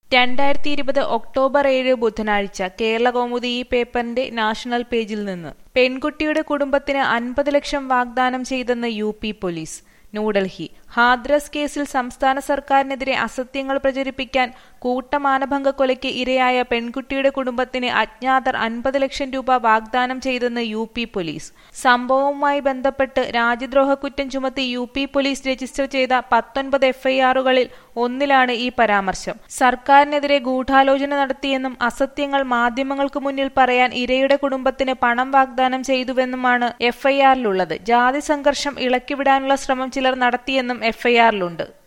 രണ്ടായിരത്തി ഇരുപത് ഒക്ടോബർ ഏഴ് ബുധനാഴ്ച കേരളകൗമുദി ഈ പേപ്പറിന്റെ നാഷണൽ പേജിൽ നിന്ന് പെൺകുട്ടിയുടെ കുടുംബത്തിന് അൻപത് ലക്ഷം വാഗ്ദാനം ചെയ്തെന്ന് U P police New Delhi Hathras കേസിൽ സംസ്ഥാന സർക്കാരിനെതിരെ അസത്യങ്ങൾ പ്രചരിപ്പിക്കാൻ കൂട്ടമാനഭംഗ കൊലയ്ക്ക് ഇരയായ പെൺകുട്ടിയുടെ കുടുംബത്തിന് അജ്ഞാതർ അൻപത് ലക്ഷം രൂപ വാഗ്ദാനം ചെയ്തെന്ന് യു പി പോലീസ് സംഭവവുമായി ബന്ധപ്പെട്ട് രാജ്യദ്രോഹ കുറ്റം ചുമത്തി യു പി പോലീസ് രജിസ്റ്റർ ചെയ്ത പത്തൊൻപത് എഫ്ഐആറുകളിൽ ഒന്നിലാണ് ഈ പരാമർശം സർക്കാരിനെതിരെ ഗൂഢാലോചന നടത്തിയെന്നും അസത്യങ്ങൾ മാധ്യമങ്ങൾക്ക് മുന്നിൽ പറയാൻ ഇരയുടെ കുടുംബത്തിന് പണം വാഗ്ദാനം ചെയ്തുവെന്നുമാണ് എഫ്ഐആറിലുള്ളത് ജാതി സംഘർഷം ഇളക്കിവിടാനുള്ള ശ്രമം ചിലർ നടത്തിയെന്നും എഫ്ഐആറിലുണ്ട്